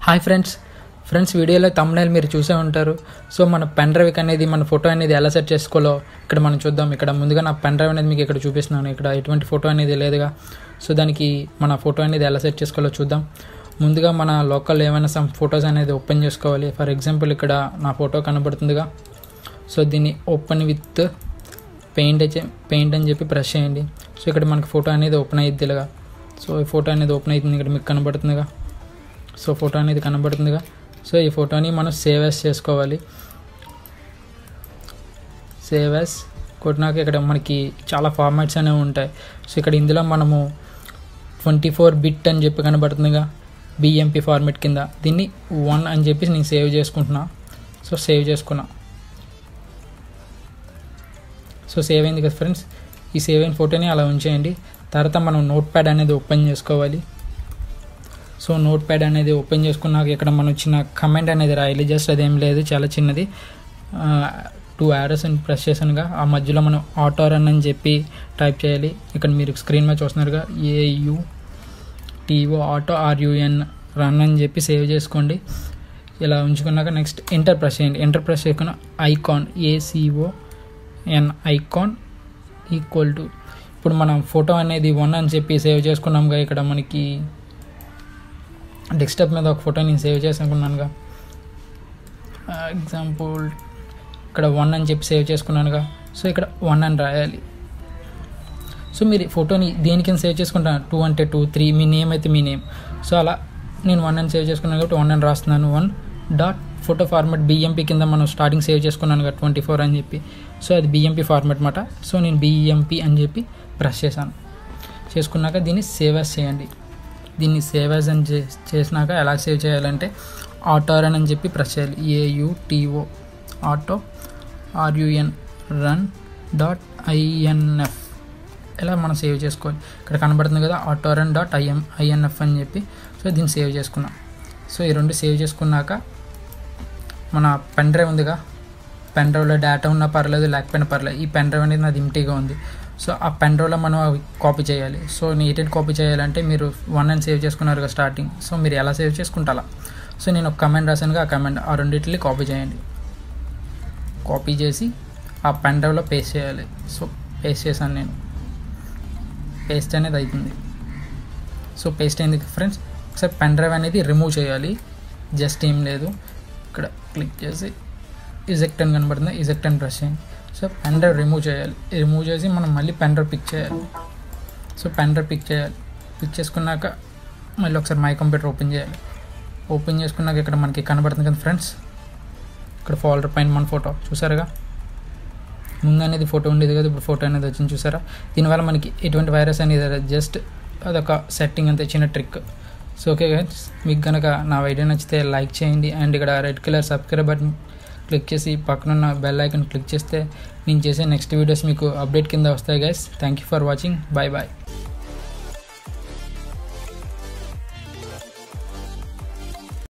hi friends friends వీడియోలో thumbnail మీరు చూసే ఉంటారు సో మన పెన్ డ్రైవ్ అనేది మన ఫోటో అనేది ఎలా సెట్ చేసుకోవాలో ఇక్కడ మనం చూద్దాం ఇక్కడ ముందుగా నా పెన్ డ్రైవ్ అనేది మీకు ఇక్కడ చూపిస్తున్నాను ఇక్కడ ఎటువంటి ఫోటో అనేది లేదుగా సో దానికి మన ఫోటో అనేది ఎలా సెట్ చేసుకోవాలో చూద్దాం ముందుగా మన లోకల్ ఏమైనా సమ్ ఫొటోస్ అనేది ఓపెన్ చేసుకోవాలి ఫర్ ఎగ్జాంపుల్ ఇక్కడ నా ఫోటో కనబడుతుందిగా సో దీన్ని ఓపెన్ విత్ పెయింట్ పెయింట్ అని చెప్పి ప్రెస్ చేయండి సో ఇక్కడ మనకి ఫోటో అనేది ఓపెన్ అయ్యిద్ది ఇలాగా సో ఈ ఫోటో అనేది ఓపెన్ అవుతుంది ఇక్కడ మీకు కనబడుతుందిగా సో ఫోటో అనేది కనబడుతుందిగా సో ఈ ఫోటోని మనం సేవ్ యాస్ చేసుకోవాలి సేవ్ యాస్ కొట్టినాక ఇక్కడ మనకి చాలా ఫార్మాట్స్ అనేవి ఉంటాయి సో ఇక్కడ ఇందులో మనము ట్వంటీ ఫోర్ బిట్ అని చెప్పి కనబడుతుందిగా బిఎంపి ఫార్మాట్ కింద దీన్ని వన్ అని చెప్పి నేను సేవ్ చేసుకుంటున్నా సో సేవ్ చేసుకున్నా సో సేవ్ అయింది కదా ఫ్రెండ్స్ ఈ సేవ్ అయిన ఫోటోని అలా ఉంచేయండి తర్వాత మనం నోట్ ప్యాడ్ అనేది ఓపెన్ చేసుకోవాలి సో నోట్ ప్యాడ్ అనేది ఓపెన్ చేసుకున్నాక ఇక్కడ మనం చిన్న కమెంట్ అనేది రాయాలి జస్ట్ అదేం లేదు చాలా చిన్నది టూ యారస్ అని ప్రెస్ చేసానుగా ఆ మధ్యలో మనం ఆటో రన్ అని చెప్పి టైప్ చేయాలి ఇక్కడ మీరు స్క్రీన్ మీద చూస్తున్నారుగా A U T O auto R U N run అని చెప్పి సేవ్ చేసుకోండి ఇలా ఉంచుకున్నాక నెక్స్ట్ ఎంటర్ ప్రెస్ చేయండి ఎంటర్ ప్రెస్ చేసుకున్న icon A C O N icon equal to ఇప్పుడు మనం ఫోటో అనేది వన్ అని చెప్పి సేవ్ చేసుకున్నాంగా ఇక్కడ మనకి డెస్క్టాప్ మీద ఒక ఫోటో నేను సేవ్ చేసుకున్నానుగా ఎగ్జాంపుల్ ఇక్కడ వన్ అని చెప్పి సేవ్ చేసుకున్నానుగా సో ఇక్కడ వన్ అని రాయాలి సో మీరు ఫోటోని దేనికి సేవ్ చేసుకుంటాను టూ అంటే టూ త్రీ మీ నేమ్ అయితే మీ నేమ్ సో అలా నేను వన్ అని సేవ్ చేసుకున్నాను కాబట్టి వన్ అని రాస్తున్నాను one dot photo format BMP కింద మనం స్టార్టింగ్ సేవ్ చేసుకున్నాను కదా ట్వంటీ ఫోర్ అని చెప్పి సో అది బిఎంపీ ఫార్మాట్ మాట సో నేను బిఎంపీ అని చెప్పి ప్రెస్ చేశాను చేసుకున్నాక దీన్ని సేవ్ యాజ్ చేయండి దీన్ని సేవ్ యాజ్ అని చేసినాక ఎలా సేవ్ చేయాలంటే ఆటో రన్ అని చెప్పి ప్రెస్ చేయాలి A U T O auto R U N run dot I N F ఇలా మనం సేవ్ చేసుకోవాలి ఇక్కడ కనబడుతుంది కదా auto run dot I M I N F అని చెప్పి సో దీన్ని సేవ్ చేసుకున్నాం సో ఈ రెండు సేవ్ చేసుకున్నాక మన పెన్ డ్రైవ్ ఉందిగా పెన్ డ్రైవ్లో డేటా ఉన్నా పర్లేదు లేకపోయినా పర్లేదు ఈ పెన్ డ్రైవ్ అనేది నాది ఇంటిగా ఉంది సో ఆ పెన్ డ్రైవ్లో మనం అవి కాపీ చేయాలి సో నీటెడ్ కాపీ చేయాలంటే మీరు వన్ అని సేవ్ చేసుకున్నారు కదా స్టార్టింగ్ సో మీరు ఎలా సేవ్ చేసుకుంటారా సో నేను ఒక కమెంట్ రాశానుగా ఆ కమెంట్ ఆ రెండింటిని కాపీ చేయండి కాపీ చేసి ఆ పెన్ డ్రైవ్లో పేస్ట్ చేయాలి సో పేస్ట్ చేశాను నేను పేస్ట్ అనేది అవుతుంది సో పేస్ట్ అయింది ఫ్రెండ్స్ ఒకసారి పెన్ డ్రైవ్ అనేది రిమూవ్ చేయాలి జస్ట్ ఏం లేదు ఇక్కడ క్లిక్ చేసి ఇజెక్ట్ అని కనబడుతుంది ఇజెక్ట్ అని ప్రెస్ చేయండి సో పెన్ డ్రైవ్ రిమూవ్ చేయాలి రిమూవ్ చేసి మనం మళ్ళీ పెన్ డ్రైవ్ పిక్ చేయాలి సో పెన్ డ్రైవ్ పిక్ చేయాలి పిక్ చేసుకున్నాక మళ్ళీ ఒకసారి మై కంప్యూటర్ ఓపెన్ చేయాలి ఓపెన్ చేసుకున్నాక ఇక్కడ మనకి కనబడుతుంది కదా ఫ్రెండ్స్ ఇక్కడ ఫోల్డర్ పైన మన ఫోటో చూసారుగా ముందు అనేది ఫోటో ఉండేది కదా ఇప్పుడు ఫోటో అనేది వచ్చింది చూసారా దీనివల్ల మనకి ఎటువంటి వైరస్ అనేది జస్ట్ అదొక సెట్టింగ్ అంతే చిన్న ట్రిక్ సో ఓకే గైస్ మీకు కనుక నా వీడియో నచ్చితే లైక్ చేయండి అండ్ ఇక్కడ red colour subscribe button click చేసి పక్కనున్న బెల్ ఐకన్ క్లిక్ చేస్తే నేను చేసే నెక్స్ట్ వీడియోస్ మీకు అప్డేట్ కింద వస్తాయి guys thank you for watching bye bye